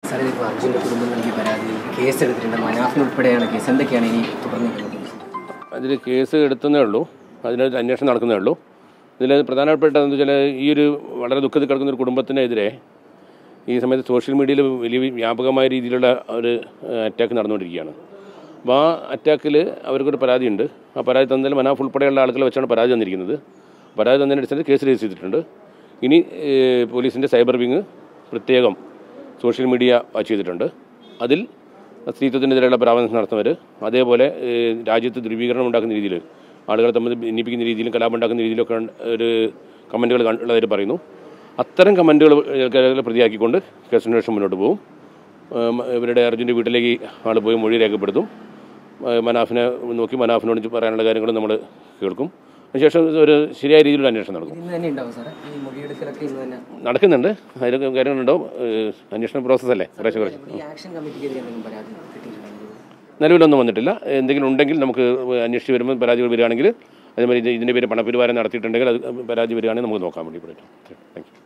സാറേ ഇപ്പോൾ അർജുൻ്റെ കുടുംബം നൽകിയ പരാതി കേസ് എടുത്തിട്ടുണ്ട് മനാഫിന് ഉൾപ്പെടെയാണ് കേസ് എന്തൊക്കെയാണ് ഇനി തുടർന്നിട്ടുള്ളത് അതിൽ കേസ് എടുത്തതേ ഉള്ളൂ അതിനൊരു അന്വേഷണം നടക്കുന്നേ ഉള്ളൂ ഇതിൽ പ്രധാനപ്പെട്ട എന്താ വെച്ചാൽ ഈ ഒരു വളരെ ദുഃഖത്തിൽ കിടക്കുന്ന ഒരു കുടുംബത്തിനെതിരെ ഈ സമയത്ത് സോഷ്യൽ മീഡിയയിൽ വലിയ വ്യാപകമായ രീതിയിലുള്ള ഒരു അറ്റാക്ക് നടന്നുകൊണ്ടിരിക്കുകയാണ് അപ്പോൾ ആ അറ്റാക്കിൽ അവർക്കൊരു പരാതിയുണ്ട് ആ പരാതി തന്നതിൽ മനാഫ് ഉൾപ്പെടെയുള്ള ആളുകൾ വെച്ചാണ് പരാതി തന്നിരിക്കുന്നത് പരാതി തന്നതിൻ്റെ അടിസ്ഥാനത്തിൽ കേസ് രജിസ്റ്റർ ചെയ്തിട്ടുണ്ട് ഇനി ഏഹ്, പോലീസിൻ്റെ സൈബർ വിങ് പ്രത്യേകം സോഷ്യൽ മീഡിയ വാച്ച് ചെയ്തിട്ടുണ്ട് അതിൽ സ്ത്രീത്വത്തിനെതിരെയുള്ള പരാമർശം നടത്തുന്നവർ അതേപോലെ ഏഹ്, രാജ്യത്ത് ധ്രുവീകരണം ഉണ്ടാക്കുന്ന രീതിയിൽ ആളുകളെ തമ്മിൽ ഭിന്നിപ്പിക്കുന്ന രീതിയിലും കലാപം ഉണ്ടാക്കുന്ന രീതിയിലൊക്കെ ഒരു കമൻറ്റുകൾ ഉള്ളതായിട്ട് പറയുന്നു അത്തരം കമൻറ്റുകൾ പ്രതിയാക്കിക്കൊണ്ട് കേസന്വേഷണം മുന്നോട്ട് പോകും ഏഹ്, ഇവരുടെ അർജുൻ്റെ വീട്ടിലേക്ക് ആൾ പോയി മൊഴി രേഖപ്പെടുത്തും ഏഹ്, മനാഫിനെ നോക്കി മനാഫിനോട് പറയാനുള്ള കാര്യങ്ങൾ നമ്മൾ കേൾക്കും അതിനുശേഷം ഒരു ശരിയായ രീതിയിലുള്ള അന്വേഷണം നടക്കും ഇന്ന് തന്നെ ഉണ്ടാവും സാറേ ഈ മൊഴിയെടുക്കലൊക്കെ ഇന്ന് തന്നെ നടക്കുന്നുണ്ട് അതിലൊക്കെ കാര്യങ്ങളുണ്ടാവും ഏഹ്, അന്വേഷണ പ്രോസസ്സല്ലേ കുറേശ്ശെ കുറച്ച് ഈ ആക്ഷൻ കമ്മിറ്റിക്കെതിരെ എന്തെങ്കിലും പരാതി കിട്ടിയിട്ടുണ്ടെങ്കിൽ നിലവിലൊന്നും വന്നിട്ടില്ല എന്തെങ്കിലും ഉണ്ടെങ്കിൽ നമുക്ക് അന്വേഷിച്ച് വരുമ്പോൾ പരാതികൾ വരികയാണെങ്കിൽ അതേമാതിരി ഇത് ഇതിൻ്റെ പേര് പണപ്പെരുവാരം നടത്തിയിട്ടുണ്ടെങ്കിൽ അത് പരാതി വരികയാണെങ്കിൽ നമുക്ക് നോക്കാൻ വേണ്ടി പറ്റും താങ്ക് യു